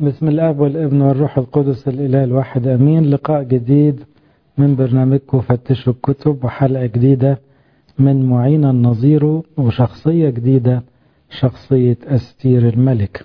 بسم الاب والابن والروح القدس الاله الواحد امين لقاء جديد من برنامجكم فتشوا الكتب وحلقه جديده من معين النظير وشخصيه جديده شخصيه استير الملك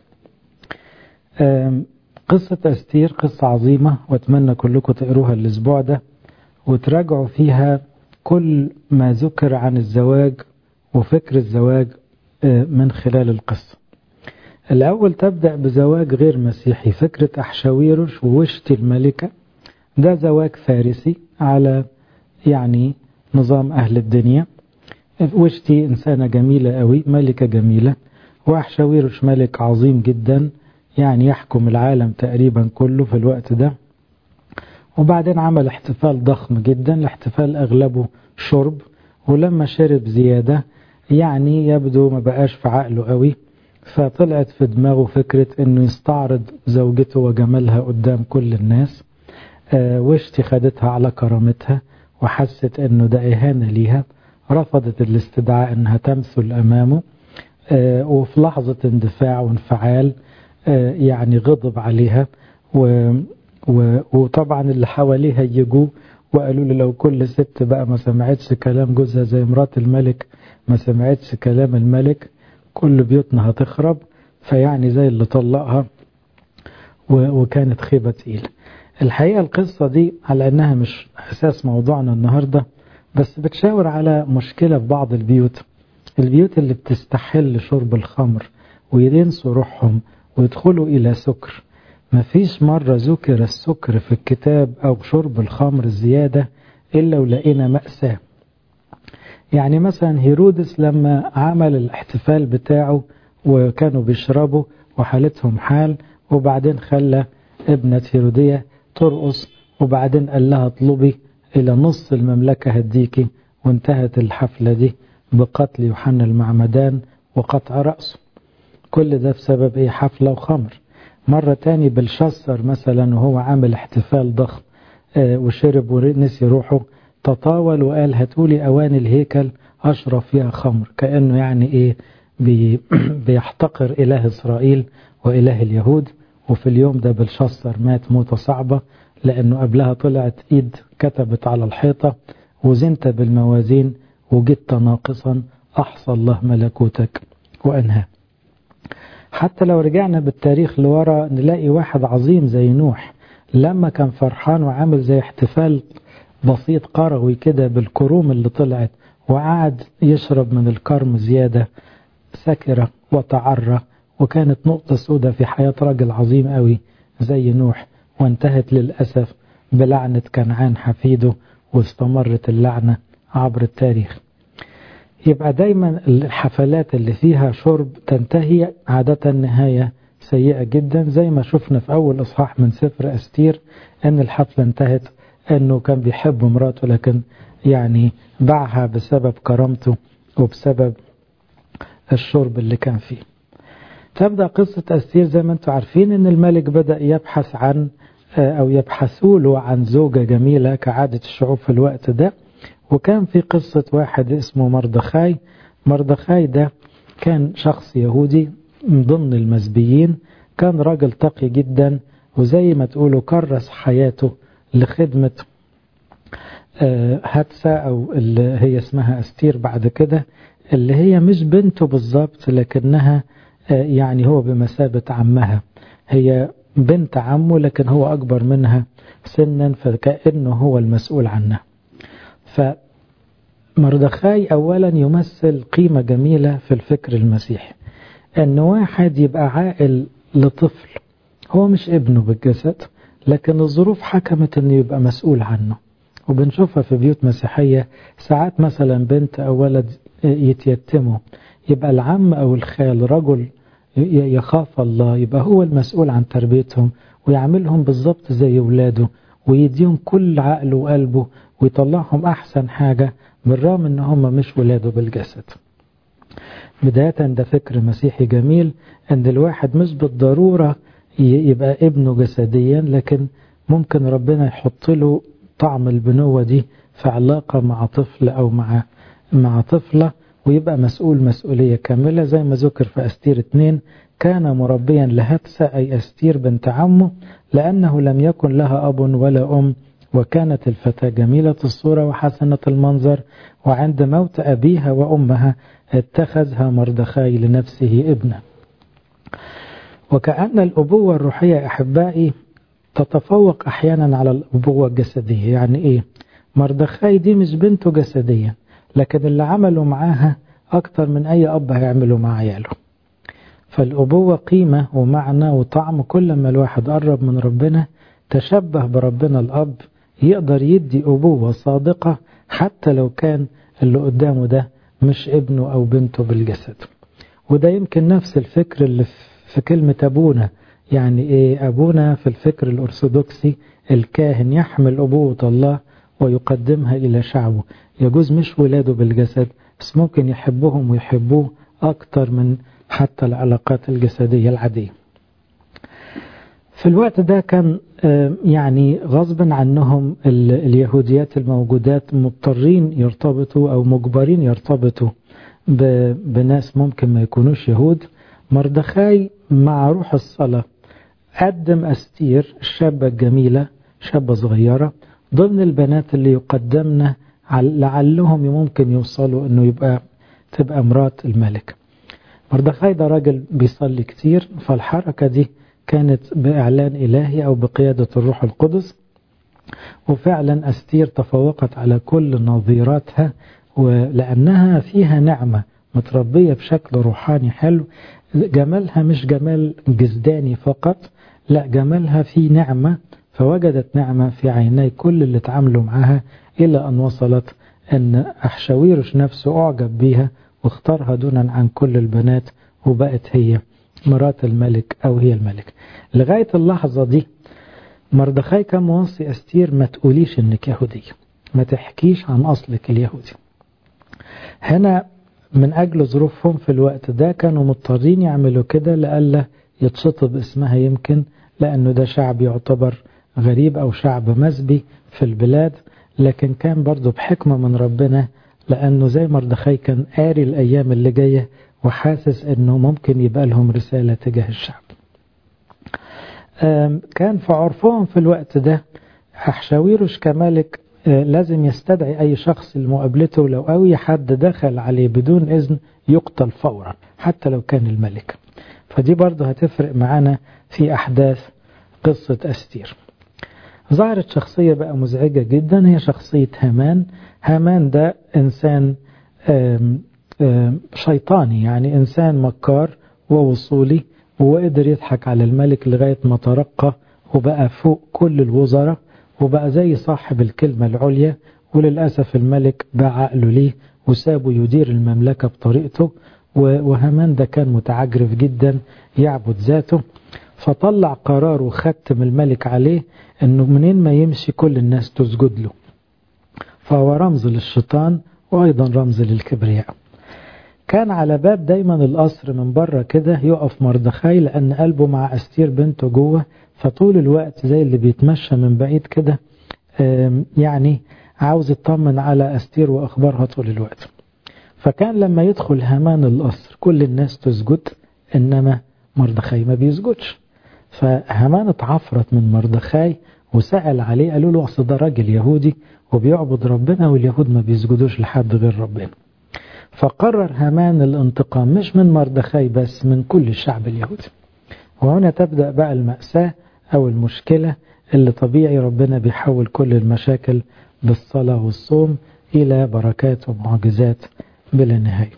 قصه استير قصه عظيمه واتمنى كلكم تقروها الاسبوع ده وتراجعوا فيها كل ما ذكر عن الزواج وفكر الزواج من خلال القصه الأول تبدأ بزواج غير مسيحي فكرة أحشاويرش ووشتي الملكة ده زواج فارسي على يعني نظام أهل الدنيا وشتي إنسانة جميلة قوي ملكة جميلة وأحشاويرش ملك عظيم جدا يعني يحكم العالم تقريبا كله في الوقت ده وبعدين عمل احتفال ضخم جدا الاحتفال أغلبه شرب ولما شرب زيادة يعني يبدو ما بقاش في عقله قوي فطلعت في دماغه فكرة انه يستعرض زوجته وجمالها قدام كل الناس آه وشتي خدتها على كرامتها وحست انه ده اهانة ليها رفضت الاستدعاء انها تمثل امامه آه وفي لحظة اندفاع وانفعال آه يعني غضب عليها و و وطبعا اللي حواليها يجوا وقالوا له لو كل ست بقى ما سمعتش كلام جوزها زي مرات الملك ما سمعتش كلام الملك كل بيوتنا هتخرب فيعني زي اللي طلقها وكانت خيبة تقيلة الحقيقة القصة دي على أنها مش أساس موضوعنا النهاردة بس بتشاور على مشكلة في بعض البيوت البيوت اللي بتستحل شرب الخمر وينسوا روحهم ويدخلوا إلى سكر مفيش مرة ذكر السكر في الكتاب أو شرب الخمر الزيادة إلا ولقينا مأساة يعني مثلا هيرودس لما عمل الاحتفال بتاعه وكانوا بيشربوا وحالتهم حال وبعدين خلى ابنة هيرودية ترقص وبعدين قال لها اطلبي إلى نص المملكة هديكي وانتهت الحفلة دي بقتل يوحنا المعمدان وقطع رأسه كل ده بسبب ايه حفلة وخمر مرة تاني بلشسر مثلا وهو عامل احتفال ضخم اه وشرب ونسي روحه تطاول وقال هاتولي أواني الهيكل أشرب فيها خمر كأنه يعني إيه بي بيحتقر إله إسرائيل وإله اليهود وفي اليوم ده بلشسر مات موتة صعبة لأنه قبلها طلعت إيد كتبت على الحيطة وزنت بالموازين وجدت ناقصا أحصى الله ملكوتك وأنهى حتى لو رجعنا بالتاريخ لورا نلاقي واحد عظيم زي نوح لما كان فرحان وعامل زي احتفال بسيط قروي كده بالكروم اللي طلعت وقعد يشرب من الكرم زيادة سكرة وتعرى وكانت نقطة سوداء في حياة راجل عظيم قوي زي نوح وانتهت للأسف بلعنة كنعان حفيده واستمرت اللعنة عبر التاريخ يبقى دايما الحفلات اللي فيها شرب تنتهي عادة نهاية سيئة جدا زي ما شفنا في أول إصحاح من سفر أستير أن الحفلة انتهت انه كان بيحب مراته لكن يعني باعها بسبب كرامته وبسبب الشرب اللي كان فيه تبدأ قصة أستير زي ما انتم عارفين ان الملك بدأ يبحث عن او يبحثوا له عن زوجة جميلة كعادة الشعوب في الوقت ده وكان في قصة واحد اسمه مردخاي مردخاي ده كان شخص يهودي من ضمن المزبيين كان راجل تقي جدا وزي ما تقولوا كرس حياته لخدمة هاتسا أو اللي هي اسمها أستير بعد كده اللي هي مش بنته بالظبط لكنها يعني هو بمثابة عمها هي بنت عمه لكن هو أكبر منها سنا فكأنه هو المسؤول عنها فمردخاي أولا يمثل قيمة جميلة في الفكر المسيحي أن واحد يبقى عائل لطفل هو مش ابنه بالجسد لكن الظروف حكمت انه يبقى مسؤول عنه وبنشوفها في بيوت مسيحية ساعات مثلا بنت أو ولد يتيتموا يبقى العم أو الخال رجل يخاف الله يبقى هو المسؤول عن تربيتهم ويعملهم بالظبط زي ولاده ويديهم كل عقله وقلبه ويطلعهم أحسن حاجة بالرغم ان هم مش ولاده بالجسد بداية ده فكر مسيحي جميل ان الواحد مش بالضرورة يبقى ابنه جسديا لكن ممكن ربنا يحط له طعم البنوة دي في علاقة مع طفل أو مع مع طفلة ويبقى مسؤول مسؤولية كاملة زي ما ذكر في أستير اتنين كان مربيا لهتسة أي أستير بنت عمه لأنه لم يكن لها أب ولا أم وكانت الفتاة جميلة الصورة وحسنة المنظر وعند موت أبيها وأمها اتخذها مردخاي لنفسه ابنا وكأن الأبوة الروحية أحبائي تتفوق أحيانا على الأبوة الجسدية يعني إيه مردخاي دي مش بنته جسديا لكن اللي عملوا معاها أكتر من أي أب هيعمله مع عياله فالأبوة قيمة ومعنى وطعم كل ما الواحد قرب من ربنا تشبه بربنا الأب يقدر يدي أبوة صادقة حتى لو كان اللي قدامه ده مش ابنه أو بنته بالجسد وده يمكن نفس الفكر اللي في كلمة أبونا يعني إيه أبونا في الفكر الأرثوذكسي الكاهن يحمل أبوة الله ويقدمها إلى شعبه يجوز مش ولاده بالجسد بس ممكن يحبهم ويحبوه أكتر من حتى العلاقات الجسدية العادية في الوقت ده كان يعني غصبا عنهم اليهوديات الموجودات مضطرين يرتبطوا أو مجبرين يرتبطوا بناس ممكن ما يكونوش يهود مردخاي مع روح الصلاة قدم أستير الشابة الجميلة شابة صغيرة ضمن البنات اللي يقدمن لعلهم ممكن يوصلوا انه يبقى تبقى مرات الملك مردخاي ده راجل بيصلي كتير فالحركة دي كانت بإعلان إلهي أو بقيادة الروح القدس وفعلا أستير تفوقت على كل نظيراتها ولأنها فيها نعمة متربية بشكل روحاني حلو جمالها مش جمال جسداني فقط لا جمالها في نعمة فوجدت نعمة في عيني كل اللي اتعاملوا معها إلى أن وصلت أن أحشاويرش نفسه أعجب بيها واختارها دونا عن كل البنات وبقت هي مرات الملك أو هي الملك لغاية اللحظة دي مردخاي كان موصي أستير ما تقوليش إنك يهودية ما تحكيش عن أصلك اليهودي هنا من أجل ظروفهم في الوقت ده كانوا مضطرين يعملوا كده لألا يتشطب اسمها يمكن لأنه ده شعب يعتبر غريب أو شعب مسبي في البلاد لكن كان برضه بحكمة من ربنا لأنه زي مردخاي كان قاري الأيام اللي جاية وحاسس أنه ممكن يبقى لهم رسالة تجاه الشعب كان في عرفهم في الوقت ده أحشاويرش كملك لازم يستدعي أي شخص لمقابلته لو أي حد دخل عليه بدون إذن يقتل فورا حتى لو كان الملك فدي برضه هتفرق معانا في أحداث قصة أستير ظهرت شخصية بقى مزعجة جدا هي شخصية هامان هامان ده إنسان آم آم شيطاني يعني إنسان مكار ووصولي وقدر يضحك على الملك لغاية ما ترقى وبقى فوق كل الوزراء وبقى زي صاحب الكلمة العليا وللأسف الملك باع عقله ليه وسابه يدير المملكة بطريقته وهامان ده كان متعجرف جدا يعبد ذاته فطلع قرار وختم الملك عليه انه منين ما يمشي كل الناس تسجد له فهو رمز للشيطان وايضا رمز للكبرياء كان على باب دايما القصر من بره كده يقف مردخاي لان قلبه مع استير بنته جوه فطول الوقت زي اللي بيتمشى من بعيد كده يعني عاوز يطمن على استير واخبارها طول الوقت فكان لما يدخل هامان القصر كل الناس تسجد انما مردخاي ما بيسجدش فهامان اتعفرت من مردخاي وسأل عليه قالوا له اصل ده راجل يهودي وبيعبد ربنا واليهود ما بيسجدوش لحد غير ربنا فقرر هامان الانتقام مش من مردخاي بس من كل الشعب اليهودي وهنا تبدأ بقى المأساة أو المشكلة اللي طبيعي ربنا بيحول كل المشاكل بالصلاة والصوم إلى بركات ومعجزات بلا نهاية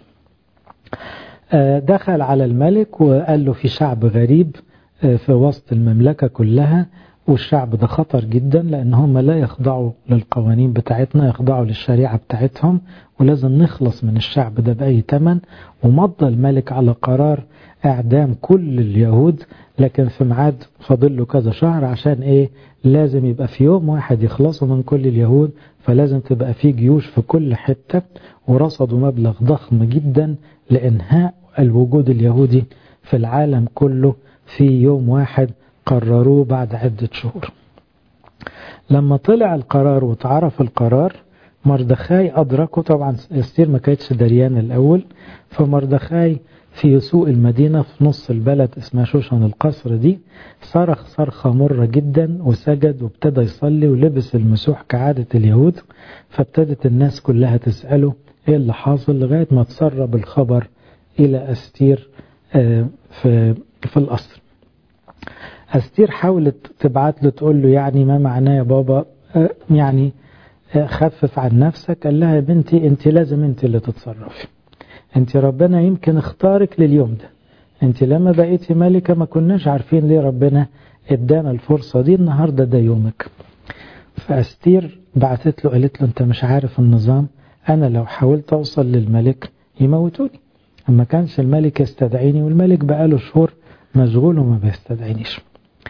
دخل على الملك وقال له في شعب غريب في وسط المملكة كلها والشعب ده خطر جدا لأن هم لا يخضعوا للقوانين بتاعتنا يخضعوا للشريعة بتاعتهم ولازم نخلص من الشعب ده بأي تمن ومضى الملك على قرار إعدام كل اليهود لكن في ميعاد فاضل له كذا شهر عشان إيه لازم يبقى في يوم واحد يخلصوا من كل اليهود فلازم تبقى في جيوش في كل حتة ورصدوا مبلغ ضخم جدا لإنهاء الوجود اليهودي في العالم كله في يوم واحد قرروه بعد عدة شهور لما طلع القرار واتعرف القرار مردخاي أدركه طبعا استير ما كانتش دريان الأول فمردخاي في سوق المدينة في نص البلد اسمها شوشن القصر دي صرخ صرخة مرة جدا وسجد وابتدى يصلي ولبس المسوح كعادة اليهود فابتدت الناس كلها تسأله ايه اللي حاصل لغاية ما تسرب الخبر إلى أستير في في القصر أستير حاولت تبعت له تقول له يعني ما معناه يا بابا يعني خفف عن نفسك قال لها يا بنتي انت لازم انت اللي تتصرفي انت ربنا يمكن اختارك لليوم ده انت لما بقيتي ملكة ما كناش عارفين ليه ربنا ادانا الفرصة دي النهاردة ده يومك فأستير بعتت له قالت له انت مش عارف النظام انا لو حاولت اوصل للملك يموتوني اما كانش الملك يستدعيني والملك بقاله شهور مشغول وما بيستدعينيش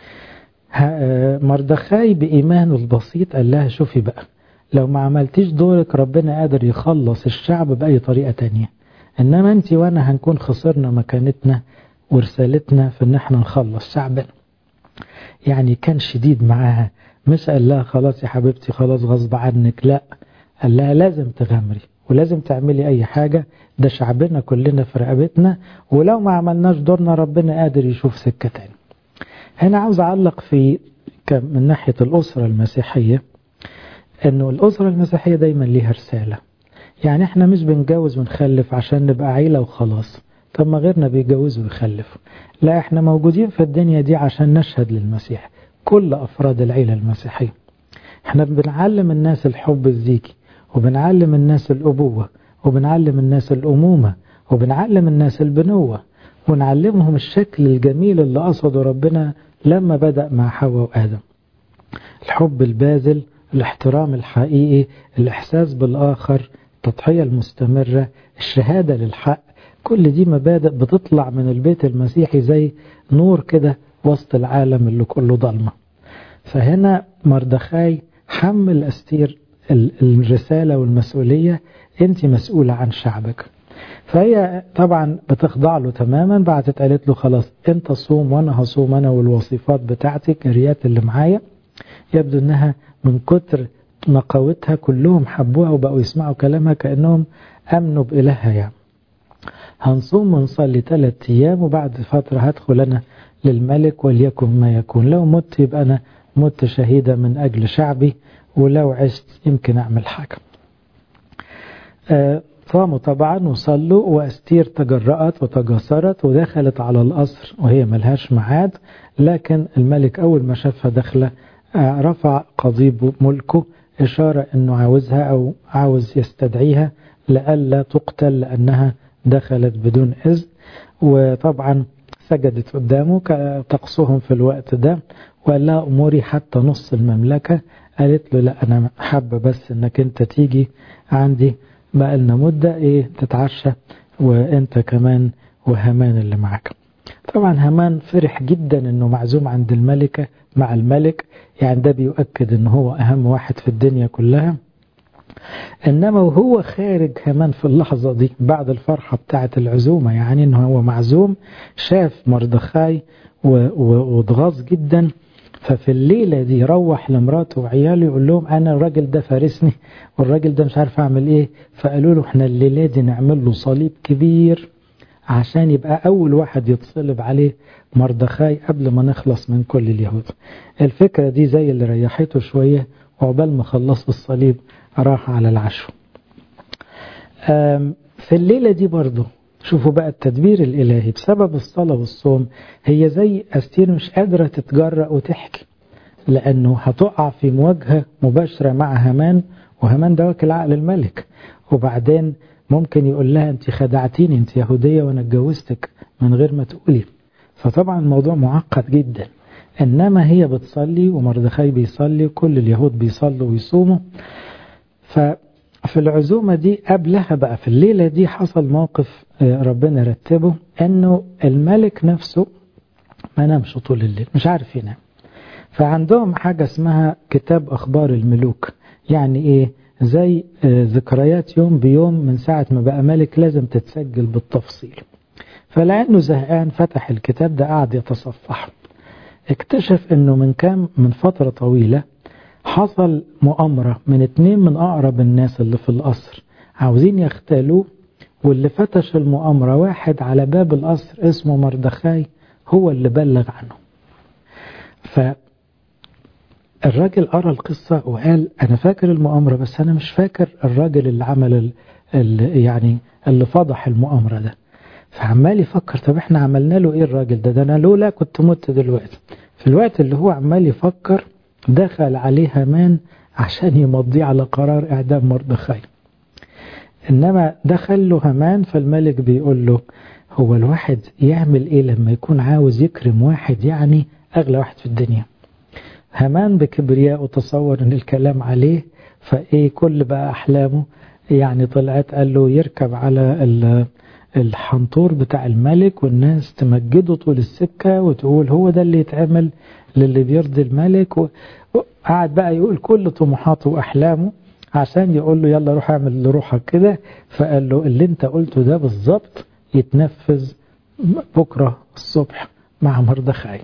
مردخاي بإيمانه البسيط قال لها شوفي بقى لو ما عملتيش دورك ربنا قادر يخلص الشعب بأي طريقة تانية إنما أنت وأنا هنكون خسرنا مكانتنا ورسالتنا في إن احنا نخلص شعبنا يعني كان شديد معاها مش قال لها خلاص يا حبيبتي خلاص غصب عنك لا قال لها لازم تغامري ولازم تعملي أي حاجة ده شعبنا كلنا في رقبتنا ولو ما عملناش دورنا ربنا قادر يشوف سكة تاني هنا عاوز أعلق في من ناحية الأسرة المسيحية أنه الأسرة المسيحية دايما ليها رسالة يعني احنا مش بنجوز ونخلف عشان نبقى عيلة وخلاص طب ما غيرنا بيجوز ويخلف لا احنا موجودين في الدنيا دي عشان نشهد للمسيح كل أفراد العيلة المسيحية احنا بنعلم الناس الحب الزيكي وبنعلم الناس الأبوة وبنعلم الناس الأمومة وبنعلم الناس البنوة ونعلمهم الشكل الجميل اللي قصده ربنا لما بدأ مع حواء وآدم الحب الباذل الاحترام الحقيقي الإحساس بالآخر التضحية المستمرة الشهادة للحق كل دي مبادئ بتطلع من البيت المسيحي زي نور كده وسط العالم اللي كله ضلمة فهنا مردخاي حمل أستير الرسالة والمسؤولية أنت مسؤولة عن شعبك فهي طبعا بتخضع له تماما بعتت قالت له خلاص انت صوم وانا هصوم انا والوصفات بتاعتي الكريات اللي معايا يبدو انها من كتر نقاوتها كلهم حبوها وبقوا يسمعوا كلامها كأنهم امنوا بإلهها يعني هنصوم ونصلي ثلاث ايام وبعد فترة هدخل انا للملك وليكن ما يكون لو مت يبقى انا مت شهيدة من اجل شعبي ولو عشت يمكن اعمل حاجة آه صاموا طبعا وصلوا واستير تجرأت وتجسرت ودخلت على القصر وهي ملهاش ميعاد لكن الملك أول ما شافها داخلة رفع قضيب ملكه إشارة أنه عاوزها أو عاوز يستدعيها لألا تقتل لأنها دخلت بدون إذن وطبعا سجدت قدامه كطقسهم في الوقت ده وقال لها أموري حتى نص المملكة قالت له لا أنا حابة بس أنك أنت تيجي عندي بقى لنا مدة ايه تتعشى وانت كمان وهمان اللي معك طبعا همان فرح جدا انه معزوم عند الملكة مع الملك يعني ده بيؤكد ان هو اهم واحد في الدنيا كلها انما وهو خارج همان في اللحظة دي بعد الفرحة بتاعة العزومة يعني انه هو معزوم شاف مردخاي واتغاظ جدا ففي الليلة دي روح لمراته وعياله يقول لهم أنا الراجل ده فارسني والراجل ده مش عارف أعمل إيه فقالوا له إحنا الليلة دي نعمل له صليب كبير عشان يبقى أول واحد يتصلب عليه مردخاي قبل ما نخلص من كل اليهود الفكرة دي زي اللي ريحته شوية وعقبال ما خلصوا الصليب راح على العشو في الليلة دي برضه شوفوا بقى التدبير الإلهي بسبب الصلاة والصوم هي زي أستير مش قادرة تتجرأ وتحكي لأنه هتقع في مواجهة مباشرة مع همان وهمان ده واكل عقل الملك وبعدين ممكن يقول لها أنت خدعتيني أنت يهودية وأنا اتجوزتك من غير ما تقولي فطبعا الموضوع معقد جدا إنما هي بتصلي ومردخاي بيصلي وكل اليهود بيصلوا ويصوموا ف في العزومة دي قبلها بقى في الليلة دي حصل موقف ربنا رتبه انه الملك نفسه ما نامش طول الليل مش عارف ينام فعندهم حاجة اسمها كتاب اخبار الملوك يعني ايه زي ذكريات يوم بيوم من ساعة ما بقى ملك لازم تتسجل بالتفصيل فلأنه زهقان فتح الكتاب ده قعد يتصفحه اكتشف انه من كام من فترة طويلة حصل مؤامرة من اتنين من أقرب الناس اللي في القصر عاوزين يختالوه واللي فتش المؤامرة واحد على باب القصر اسمه مردخاي هو اللي بلغ عنه فالراجل قرأ القصة وقال أنا فاكر المؤامرة بس أنا مش فاكر الراجل اللي عمل اللي يعني اللي فضح المؤامرة ده فعمال يفكر طب احنا عملنا له ايه الراجل ده ده انا لولا كنت مت دلوقتي في الوقت اللي هو عمال يفكر دخل عليه هامان عشان يمضيه على قرار اعدام مردخاي انما دخل له هامان فالملك بيقول له هو الواحد يعمل ايه لما يكون عاوز يكرم واحد يعني اغلى واحد في الدنيا هامان بكبرياء تصور ان الكلام عليه فايه كل بقى احلامه يعني طلعت قال له يركب على الحنطور بتاع الملك والناس تمجده طول السكة وتقول هو ده اللي يتعمل للي بيرضي الملك وقعد بقى يقول كل طموحاته وأحلامه عشان يقول له يلا روح اعمل لروحك كده فقال له اللي انت قلته ده بالظبط يتنفذ بكرة الصبح مع مردخاي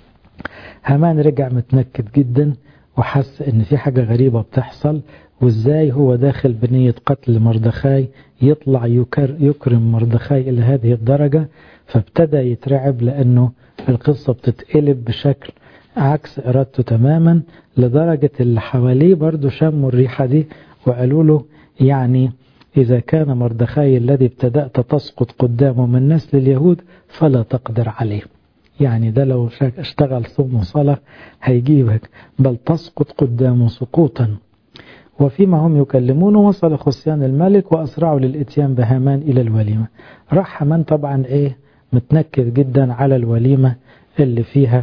هامان رجع متنكد جدا وحس ان في حاجة غريبة بتحصل وازاي هو داخل بنية قتل مردخاي يطلع يكر يكرم مردخاي إلى هذه الدرجة فابتدى يترعب لأنه القصة بتتقلب بشكل عكس إرادته تماما لدرجة اللي حواليه برضو شموا الريحة دي وقالوا له يعني إذا كان مردخاي الذي ابتدأت تسقط قدامه من نسل اليهود فلا تقدر عليه يعني ده لو اشتغل صوم وصلاة هيجيبك بل تسقط قدامه سقوطا وفيما هم يكلمونه وصل خصيان الملك وأسرعوا للإتيان بهامان إلى الوليمة راح هامان طبعا إيه متنكد جدا على الوليمة اللي فيها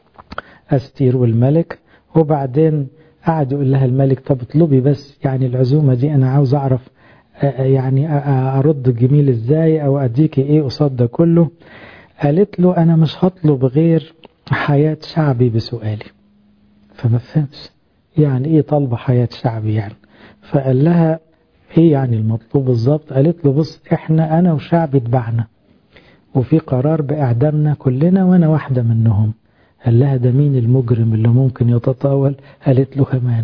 أستير والملك وبعدين قعد يقول لها الملك طب اطلبي بس يعني العزومة دي أنا عاوز أعرف يعني أرد الجميل إزاي أو أديكي إيه قصاد ده كله قالت له أنا مش هطلب غير حياة شعبي بسؤالي فما فهمش يعني ايه طالبة حياة شعبي يعني فقال لها ايه يعني المطلوب بالظبط قالت له بص احنا انا وشعبي اتبعنا وفي قرار باعدامنا كلنا وانا واحدة منهم قال لها ده مين المجرم اللي ممكن يتطاول قالت له همان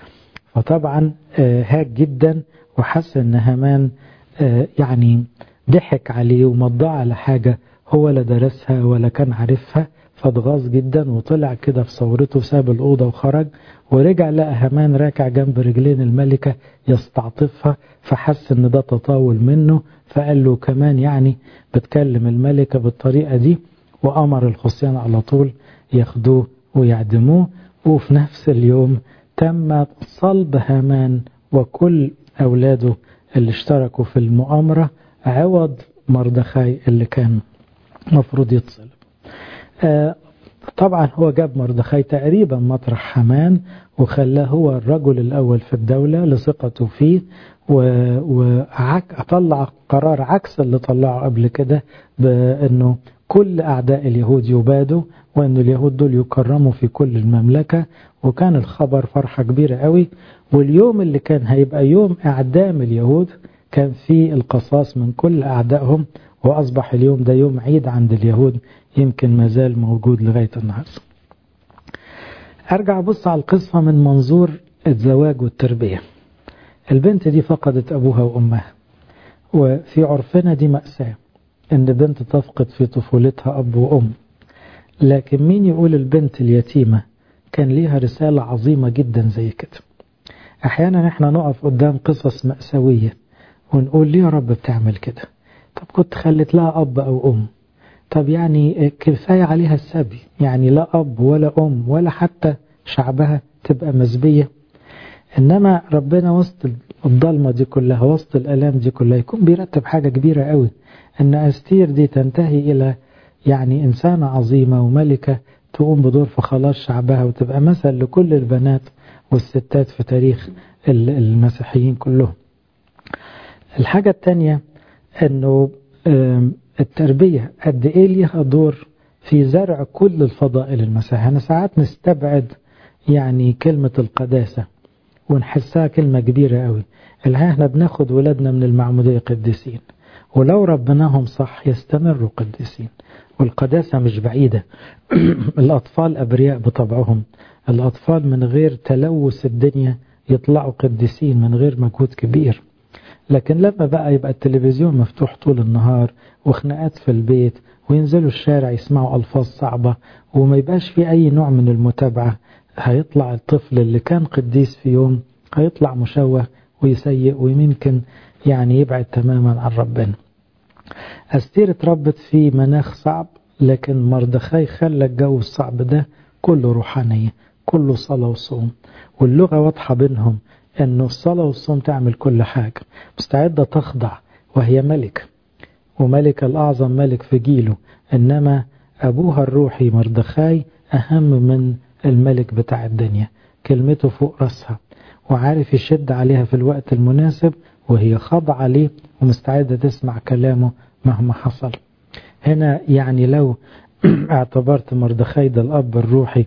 فطبعا هاك جدا وحس ان همان يعني ضحك عليه ومضاه على حاجة هو لا درسها ولا كان عارفها فاتغاظ جدا وطلع كده في صورته ساب الأوضة وخرج ورجع لقى همان راكع جنب رجلين الملكة يستعطفها فحس ان ده تطاول منه فقال له كمان يعني بتكلم الملكة بالطريقة دي وأمر الخصيان على طول ياخدوه ويعدموه وفي نفس اليوم تم صلب هامان وكل أولاده اللي اشتركوا في المؤامرة عوض مردخاي اللي كان مفروض يتصلب آه طبعا هو جاب مردخاي تقريبا مطرح حمان وخلاه هو الرجل الأول في الدولة لثقته فيه وطلع قرار عكس اللي طلعه قبل كده بأنه كل أعداء اليهود يبادوا وأن اليهود دول يكرموا في كل المملكة وكان الخبر فرحة كبيرة قوي واليوم اللي كان هيبقى يوم إعدام اليهود كان فيه القصاص من كل أعدائهم وأصبح اليوم ده يوم عيد عند اليهود يمكن ما زال موجود لغاية النهاردة أرجع أبص على القصة من منظور الزواج والتربية البنت دي فقدت أبوها وأمها وفي عرفنا دي مأساة إن بنت تفقد في طفولتها أب وأم لكن مين يقول البنت اليتيمة كان ليها رسالة عظيمة جدا زي كده أحيانا إحنا نقف قدام قصص مأساوية ونقول ليه يا رب بتعمل كده طب كنت خلت لها أب أو أم طب يعني كفاية عليها السبي يعني لا أب ولا أم ولا حتى شعبها تبقى مزبية إنما ربنا وسط الضلمة دي كلها وسط الألام دي كلها يكون بيرتب حاجة كبيرة قوي إن أستير دي تنتهي إلى يعني إنسانة عظيمة وملكة تقوم بدور في خلاص شعبها وتبقى مثل لكل البنات والستات في تاريخ المسيحيين كلهم الحاجة الثانية أنه التربية قد إيه ليها دور في زرع كل الفضائل المسيحية أنا ساعات نستبعد يعني كلمة القداسة ونحسها كلمة كبيرة قوي الحقيقة احنا بناخد ولادنا من المعمودية قديسين ولو ربناهم صح يستمروا قديسين والقداسة مش بعيدة الأطفال أبرياء بطبعهم الأطفال من غير تلوث الدنيا يطلعوا قديسين من غير مجهود كبير لكن لما بقى يبقى التلفزيون مفتوح طول النهار وخناقات في البيت وينزلوا الشارع يسمعوا ألفاظ صعبة وما يبقاش في أي نوع من المتابعة هيطلع الطفل اللي كان قديس في يوم هيطلع مشوه ويسيء ويمكن يعني يبعد تماما عن ربنا أستير اتربت في مناخ صعب لكن مردخاي خلى الجو الصعب ده كله روحانية كله صلاة وصوم واللغة واضحة بينهم أنه الصلاة والصوم تعمل كل حاجة مستعدة تخضع وهي ملك وملك الأعظم ملك في جيله إنما أبوها الروحي مردخاي أهم من الملك بتاع الدنيا كلمته فوق رأسها وعارف يشد عليها في الوقت المناسب وهي خاضعة ليه ومستعدة تسمع كلامه مهما حصل هنا يعني لو اعتبرت مردخاي ده الأب الروحي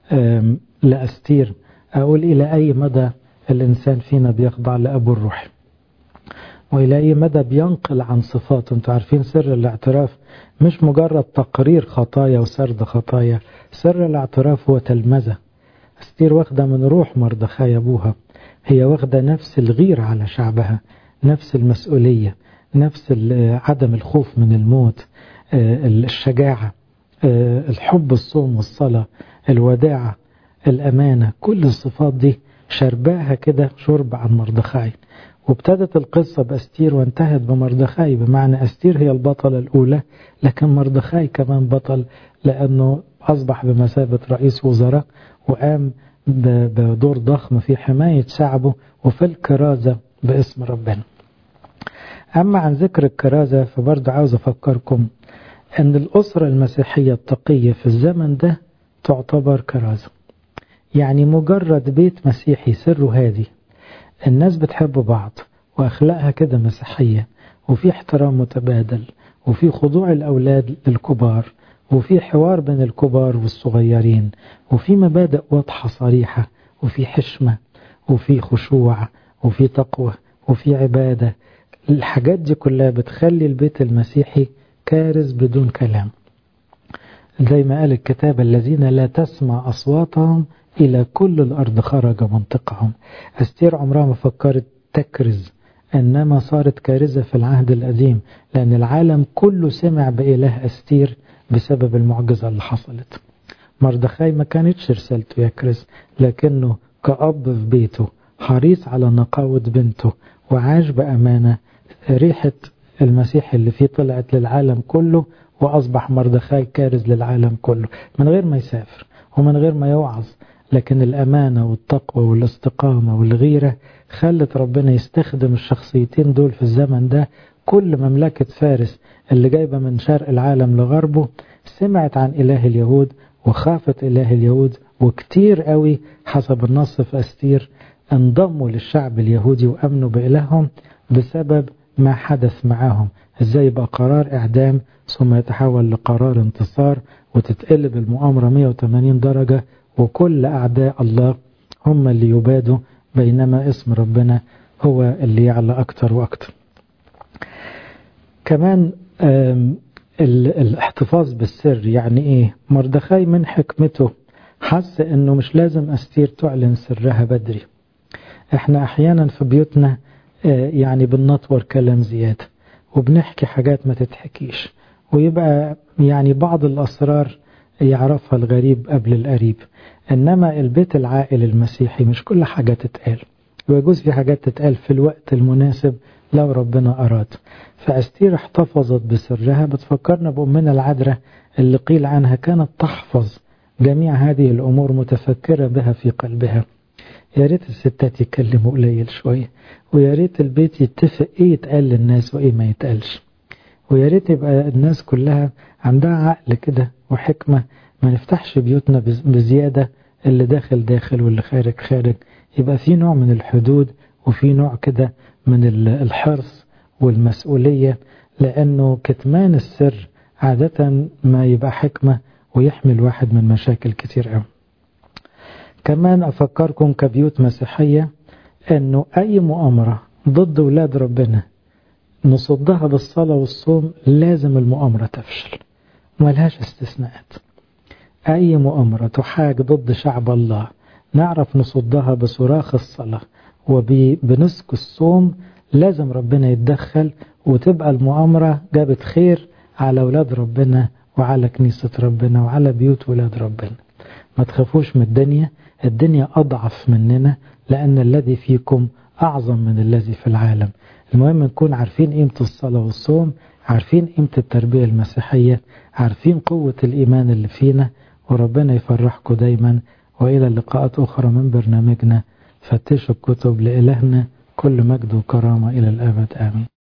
لأستير أقول إلى أي مدى الإنسان فينا بيخضع لأبو الروحي وإلى أي مدى بينقل عن صفاته أنتوا عارفين سر الاعتراف مش مجرد تقرير خطايا وسرد خطايا سر الاعتراف هو تلمذة أستير واخدة من روح مردخاي أبوها هي واخدة نفس الغير على شعبها نفس المسؤولية نفس عدم الخوف من الموت الشجاعة الحب الصوم والصلاة الوداعة الأمانة كل الصفات دي شرباها كده شرب عن مردخاي وابتدت القصة بأستير وانتهت بمردخاي بمعنى أستير هي البطلة الأولى لكن مردخاي كمان بطل لأنه أصبح بمثابة رئيس وزراء وقام بدور ضخم في حماية شعبه وفي الكرازة باسم ربنا أما عن ذكر الكرازة فبرضه عاوز أفكركم أن الأسرة المسيحية التقية في الزمن ده تعتبر كرازة يعني مجرد بيت مسيحي سره هادي الناس بتحب بعض وأخلاقها كده مسيحية وفي احترام متبادل وفي خضوع الأولاد للكبار وفي حوار بين الكبار والصغيرين وفي مبادئ واضحة صريحة وفي حشمة وفي خشوع وفي تقوى وفي عبادة الحاجات دي كلها بتخلي البيت المسيحي كارز بدون كلام زي ما قال الكتاب الذين لا تسمع أصواتهم إلى كل الأرض خرج منطقهم أستير عمرها ما فكرت تكرز إنما صارت كارزة في العهد القديم لأن العالم كله سمع بإله أستير بسبب المعجزة اللي حصلت مردخاي ما كانتش رسالته يكرز لكنه كأب في بيته حريص على نقاوة بنته وعاش بأمانة ريحة المسيح اللي فيه طلعت للعالم كله وأصبح مردخاي كارز للعالم كله من غير ما يسافر ومن غير ما يوعظ لكن الأمانة والتقوى والاستقامة والغيرة خلت ربنا يستخدم الشخصيتين دول في الزمن ده كل مملكة فارس اللي جايبة من شرق العالم لغربه سمعت عن إله اليهود وخافت إله اليهود وكتير قوي حسب النص في أستير انضموا للشعب اليهودي وأمنوا بإلههم بسبب ما حدث معاهم ازاي يبقى قرار اعدام ثم يتحول لقرار انتصار وتتقلب المؤامرة 180 درجة وكل اعداء الله هم اللي يبادوا بينما اسم ربنا هو اللي يعلى اكتر واكتر كمان الاحتفاظ بالسر يعني ايه مردخاي من حكمته حس انه مش لازم استير تعلن سرها بدري احنا احيانا في بيوتنا يعني بنطور كلام زيادة وبنحكي حاجات ما تتحكيش ويبقى يعني بعض الأسرار يعرفها الغريب قبل القريب إنما البيت العائل المسيحي مش كل حاجة تتقال ويجوز في حاجات تتقال في الوقت المناسب لو ربنا أراد فأستير احتفظت بسرها بتفكرنا بأمنا العذراء اللي قيل عنها كانت تحفظ جميع هذه الأمور متفكرة بها في قلبها يا ريت الستات يتكلموا قليل شوية ويا ريت البيت يتفق ايه يتقال للناس وايه ما يتقالش ويا ريت يبقى الناس كلها عندها عقل كده وحكمة ما نفتحش بيوتنا بزيادة اللي داخل داخل واللي خارج خارج يبقى في نوع من الحدود وفي نوع كده من الحرص والمسؤولية لأنه كتمان السر عادة ما يبقى حكمة ويحمل واحد من مشاكل كتير قوي كمان أفكركم كبيوت مسيحية أنه أي مؤامرة ضد ولاد ربنا نصدها بالصلاة والصوم لازم المؤامرة تفشل ملهاش استثناءات أي مؤامرة تحاج ضد شعب الله نعرف نصدها بصراخ الصلاة وبنسك الصوم لازم ربنا يتدخل وتبقى المؤامرة جابت خير على أولاد ربنا وعلى كنيسة ربنا وعلى بيوت ولاد ربنا ما تخافوش من الدنيا الدنيا أضعف مننا لأن الذي فيكم أعظم من الذي في العالم المهم نكون عارفين قيمة الصلاة والصوم عارفين قيمة التربية المسيحية عارفين قوة الإيمان اللي فينا وربنا يفرحكم دايما وإلى اللقاءات أخرى من برنامجنا فتشوا الكتب لإلهنا كل مجد وكرامة إلى الأبد آمين